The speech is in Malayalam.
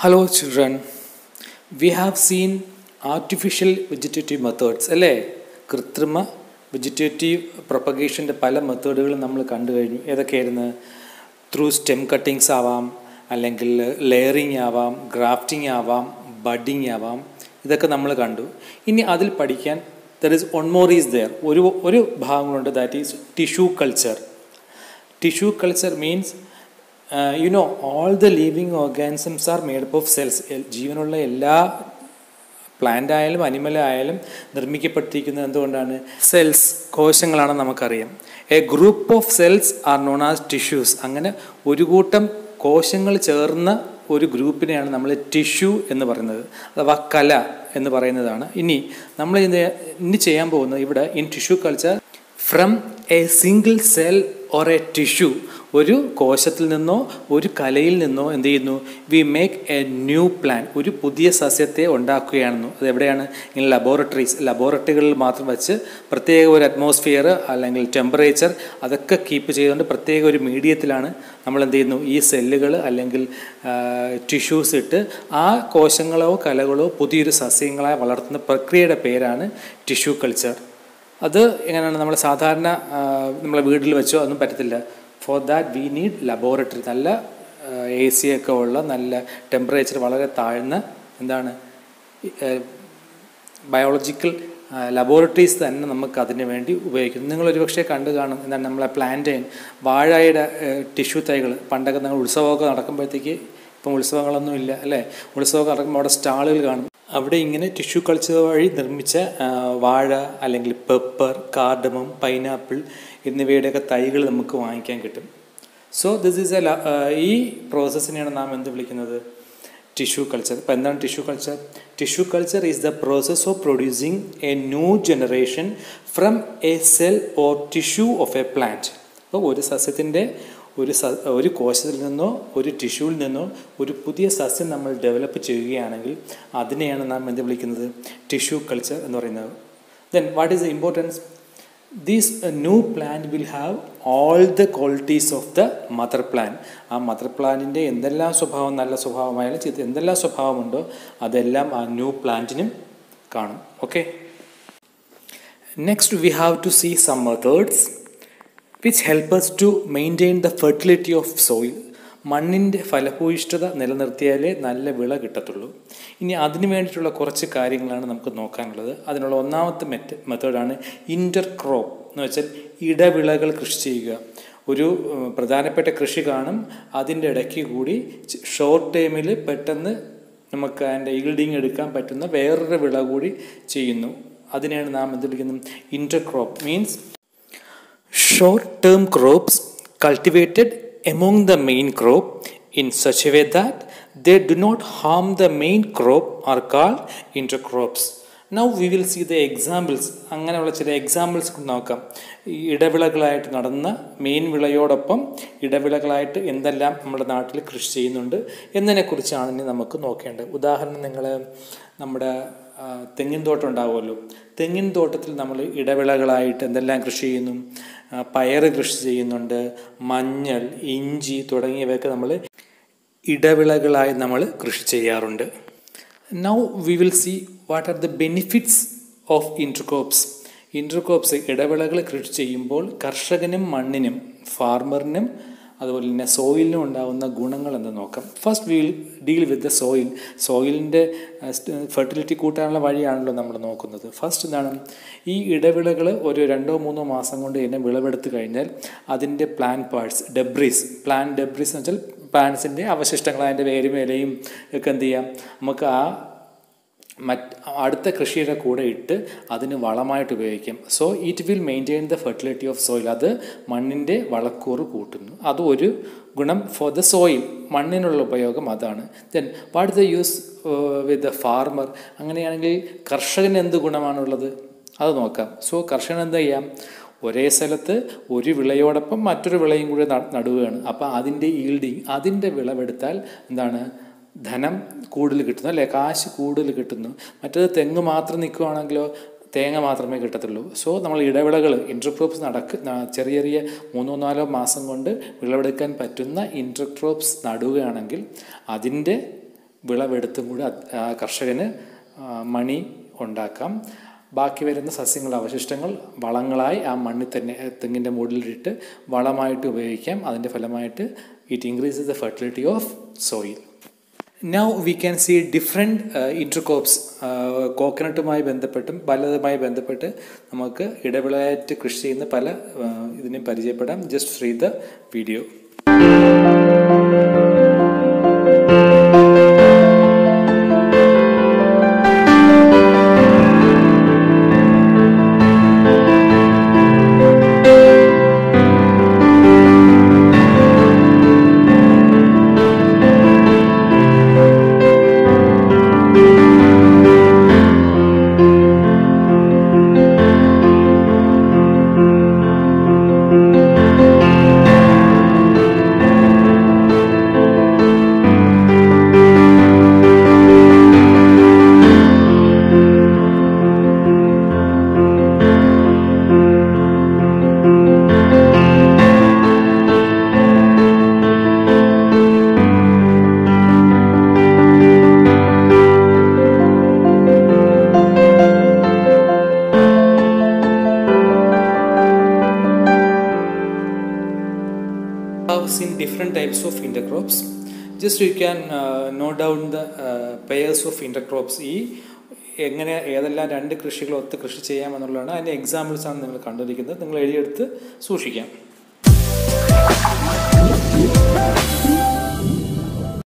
Hello children, we have seen artificial vegetative methods അല്ലേ കൃത്രിമ വെജിറ്റേറ്റീവ് പ്രൊപ്പഗേഷൻ്റെ പല മെത്തേഡുകളും നമ്മൾ കണ്ടു കഴിഞ്ഞു ഏതൊക്കെയായിരുന്നു ത്രൂ സ്റ്റെം കട്ടിങ്സ് ആവാം അല്ലെങ്കിൽ ലെയറിങ് ആവാം ഗ്രാഫ്റ്റിംഗ് ആവാം ബഡിങ് ആവാം ഇതൊക്കെ നമ്മൾ കണ്ടു ഇനി അതിൽ പഠിക്കാൻ there is one more is there ഒരു ഒരു ഭാഗങ്ങളുണ്ട് that is tissue culture tissue culture means you know all the living organisms are made up of cells ജീവനുള്ള എല്ലാ പ്ലാന്റ് ആയാലും അനിമൽ ആയാലും നിർമ്മിക്കപ്പെട്ടിരിക്കുന്നത് എന്തുകൊണ്ടാണ് സെൽസ് കോശങ്ങളാണ് നമുക്കറിയാം a group of cells are known as tissues അങ്ങനെ ഒരു കൂട്ടം കോശങ്ങൾ ചേർന്ന ഒരു ഗ്രൂപ്പിനെയാണ് നമ്മൾ ടിഷ്യൂ എന്ന് പറയുന്നത് അഥവാ കല എന്ന് പറയുന്നതാണ് ഇനി നമ്മൾ ഇന്ന് ഇനി ചെയ്യാൻ പോകുന്നത് ഇവിടെ in tissue culture from a single cell or a tissue ഒരു കോശത്തിൽ നിന്നോ ഒരു കലയിൽ നിന്നോ എന്ത് ചെയ്യുന്നു we make a new plant ഒരു പുതിയ സസ്യത്തെ ഉണ്ടാക്കുകയാണെന്നു അത് എവിടെയാണ് ഇൻ ലബോറട്ടറീസ് ലബോറട്ടറികളിൽ മാത്രം വെച്ച് പ്രത്യേക ഒരു അറ്റ്മോസ്ഫിയർ അല്ലെങ്കിൽ ടെമ്പറേച്ചർ അതൊക്കെ കീപ്പ് ചെയ്തുകൊണ്ട് പ്രത്യേക ഒരു മീഡിയത്തിലാണ് നമ്മൾ എന്ത് ചെയ്യുന്നു ഈ സെല്ലുകൾ അല്ലെങ്കിൽ ടിഷ്യൂസ് ഇട്ട് ആ കോശങ്ങളോ കലകളോ പുതിയൊരു സസ്യങ്ങളായി വളർത്തുന്ന പ്രക്രിയയുടെ പേരാണ് ടിഷ്യൂ കൾച്ചർ അത് എങ്ങനെയാണ് നമ്മൾ സാധാരണ നമ്മളെ വീട്ടിൽ വെച്ചോ ഒന്നും പറ്റത്തില്ല for that we need laboratory നല്ല എ സി ഒക്കെ ഉള്ള നല്ല ടെമ്പറേച്ചർ വളരെ താഴ്ന്ന എന്താണ് ബയോളജിക്കൽ ലബോറട്ടറീസ് തന്നെ നമുക്ക് അതിന് വേണ്ടി ഉപയോഗിക്കുന്നു നിങ്ങളൊരു പക്ഷേ കണ്ടു കാണും എന്താണ് നമ്മളെ പ്ലാന്റൈൻ വാഴയുടെ ടിഷ്യൂ തൈകൾ പണ്ടൊക്കെ നമ്മൾ ഉത്സവമൊക്കെ നടക്കുമ്പോഴത്തേക്ക് ഇപ്പം ഉത്സവങ്ങളൊന്നും ഇല്ല അല്ലേ ഉത്സവമൊക്കെ നടക്കുമ്പോൾ അവിടെ സ്റ്റാളുകൾ കാണും അവിടെ ഇങ്ങനെ ടിഷ്യൂ കൾച്ചർ വഴി നിർമ്മിച്ച വാഴ അല്ലെങ്കിൽ പെപ്പർ കാർഡമം പൈനാപ്പിൾ എന്നിവയുടെയൊക്കെ തൈകൾ നമുക്ക് വാങ്ങിക്കാൻ കിട്ടും സോ ദിസ് ഈസ് എ ഈ പ്രോസസ്സിനെയാണ് നാം എന്ത് വിളിക്കുന്നത് ടിഷ്യൂ കൾച്ചർ ഇപ്പോൾ എന്താണ് tissue culture tissue culture is the process of producing a new generation from a cell or tissue of a plant അപ്പോൾ ഒരു സസ്യത്തിൻ്റെ ഒരു സ ഒരു കോശത്തിൽ നിന്നോ ഒരു ടിഷ്യൂവിൽ നിന്നോ ഒരു പുതിയ സസ്യം നമ്മൾ ഡെവലപ്പ് ചെയ്യുകയാണെങ്കിൽ അതിനെയാണ് നാം എന്ത് വിളിക്കുന്നത് ടിഷ്യൂ കൾച്ചർ എന്ന് പറയുന്നത് then what is the importance this new plant will have all the qualities of the mother plant ആ മദർ പ്ലാന്റിൻ്റെ എന്തെല്ലാം സ്വഭാവം നല്ല സ്വഭാവമായാലും ചെയ്ത് എന്തെല്ലാം സ്വഭാവമുണ്ടോ അതെല്ലാം ആ ന്യൂ പ്ലാന്റിനും കാണും okay next we have to see some methods which help us to maintain the fertility of soil മണ്ണിൻ്റെ ഫലഭൂയിഷ്ഠത നിലനിർത്തിയാലേ നല്ല വിള കിട്ടത്തുള്ളൂ ഇനി അതിന് വേണ്ടിയിട്ടുള്ള കുറച്ച് കാര്യങ്ങളാണ് നമുക്ക് നോക്കാനുള്ളത് അതിനുള്ള ഒന്നാമത്തെ മെറ്റ് മെത്തേഡാണ് ഇൻ്റർ ക്രോപ്പ് എന്ന് വെച്ചാൽ ഇടവിളകൾ കൃഷി ചെയ്യുക ഒരു പ്രധാനപ്പെട്ട കൃഷി കാണും അതിൻ്റെ ഇടയ്ക്ക് കൂടി ഷോർട്ട് ടൈമിൽ പെട്ടെന്ന് നമുക്ക് അതിൻ്റെ ഈൽഡിങ് എടുക്കാൻ പറ്റുന്ന വേറൊരു വിള കൂടി ചെയ്യുന്നു അതിനെയാണ് നാം എന്ത് വിളിക്കുന്നത് intercrop means short term crops cultivated among the main crop in such a way that they do not harm the main crop are called intercrops now we will see the examples അങ്ങനെയുള്ള ചില എക്സാമ്പിൾസ് നോക്കാം ഈ ഇടവിളകളായിട്ട് നടന്ന മെയിൻ വിളയോടൊപ്പം ഇടവിളകളായിട്ട് എന്തെല്ലാം നമ്മുടെ നാട്ടിൽ കൃഷി ചെയ്യുന്നുണ്ട് എന്നതിനെക്കുറിച്ചാണ് ഇനി നമുക്ക് നോക്കേണ്ടത് ഉദാഹരണം നിങ്ങൾ നമ്മുടെ തെങ്ങിൻ തോട്ടം ഉണ്ടാവുമല്ലോ തെങ്ങിൻ തോട്ടത്തിൽ നമ്മൾ ഇടവിളകളായിട്ട് എന്തെല്ലാം കൃഷി ചെയ്യുന്നു പയർ കൃഷി ചെയ്യുന്നുണ്ട് മഞ്ഞൾ ഇഞ്ചി തുടങ്ങിയവയൊക്കെ നമ്മൾ ഇടവിളകളായി നമ്മൾ കൃഷി ചെയ്യാറുണ്ട് now we will see what are the benefits of intercrops intercrops ഇടവിളകൾ കൃഷി ചെയ്യുമ്പോൾ കർഷകനും മണ്ണിനും ഫാർമറിനും അതുപോലെ തന്നെ സോയിലിനും ഉണ്ടാകുന്ന ഗുണങ്ങൾ എന്ന് നോക്കാം first will deal with the soil സോയിലിൻ്റെ ഫെർട്ടിലിറ്റി കൂട്ടാനുള്ള വഴിയാണല്ലോ നമ്മൾ നോക്കുന്നത് ഫസ്റ്റ് എന്താണ് ഈ ഇടവിളകൾ ഒരു രണ്ടോ മൂന്നോ മാസം കൊണ്ട് തന്നെ വിളവെടുത്ത് കഴിഞ്ഞാൽ അതിൻ്റെ plant parts debris plant debris എന്ന് വെച്ചാൽ പ്ലാന്റ്സിൻ്റെ അവശിഷ്ടങ്ങൾ അതിൻ്റെ വേരും ഇലയും ഒക്കെ എന്ത് ചെയ്യാം നമുക്ക് ആ മറ്റ് അടുത്ത കൃഷിയുടെ കൂടെ ഇട്ട് അതിന് വളമായിട്ട് ഉപയോഗിക്കാം so it will maintain the fertility of soil അത് മണ്ണിൻ്റെ വളക്കൂറ് കൂട്ടുന്നു അത് ഒരു ഗുണം ഫോർ ദ സോയിൽ മണ്ണിനുള്ള ഉപയോഗം അതാണ് then what the use with the farmer അങ്ങനെയാണെങ്കിൽ കർഷകന് എന്ത് ഗുണമാണുള്ളത് അത് നോക്കാം സോ കർഷകൻ എന്ത് ചെയ്യാം ഒരേ സ്ഥലത്ത് ഒരു വിളയോടൊപ്പം മറ്റൊരു വിളയും കൂടി നടുകയാണ് അപ്പോൾ അതിൻ്റെ ഈൽഡിങ് അതിൻ്റെ വിളവെടുത്താൽ എന്താണ് ധനം കൂടുതൽ കിട്ടുന്നു അല്ലേ കാശ് കൂടുതൽ കിട്ടുന്നു മറ്റേത് തെങ്ങ് മാത്രം നിൽക്കുകയാണെങ്കിലോ തേങ്ങ മാത്രമേ കിട്ടത്തുള്ളൂ സോ നമ്മൾ ഇടവിളകൾ ഇൻ്റർക്രോപ്സ് നടക്ക് ചെറിയ ചെറിയ മൂന്നോ നാലോ മാസം കൊണ്ട് വിളവെടുക്കാൻ പറ്റുന്ന ഇൻ്റർക്രോപ്സ് നടുകയാണെങ്കിൽ അതിൻ്റെ വിളവെടുത്തും കൂടി അത് ആ കർഷകന് ആ, മണി ഉണ്ടാക്കാം ബാക്കി വരുന്ന സസ്യങ്ങളുടെ അവശിഷ്ടങ്ങൾ വളങ്ങളായി ആ മണ്ണിൽ തന്നെ തെങ്ങിൻ്റെ മുകളിലിട്ട് വളമായിട്ട് ഉപയോഗിക്കാം അതിൻ്റെ ഫലമായിട്ട് it increases the fertility of soil now we can see different intercrops കോക്കനട്ടുമായി ബന്ധപ്പെട്ടും പലതുമായി ബന്ധപ്പെട്ട് നമുക്ക് ഇടവിളയായിട്ട് കൃഷി ചെയ്യുന്ന പല ആ, ഇതിനെയും പരിചയപ്പെടാം just free the video have seen different types of intercrops. Just you can uh, note down the uh, pairs of intercrops ഈ എങ്ങനെ ഏതെല്ലാം രണ്ട് കൃഷികൾ ഒത്ത് കൃഷി ചെയ്യാമെന്നുള്ളതാണ് അതിൻ്റെ എക്സാമ്പിൾസ് ആണ് നിങ്ങൾ കണ്ടിരിക്കുന്നത് നിങ്ങൾ എഴുതിയെടുത്ത് സൂക്ഷിക്കാം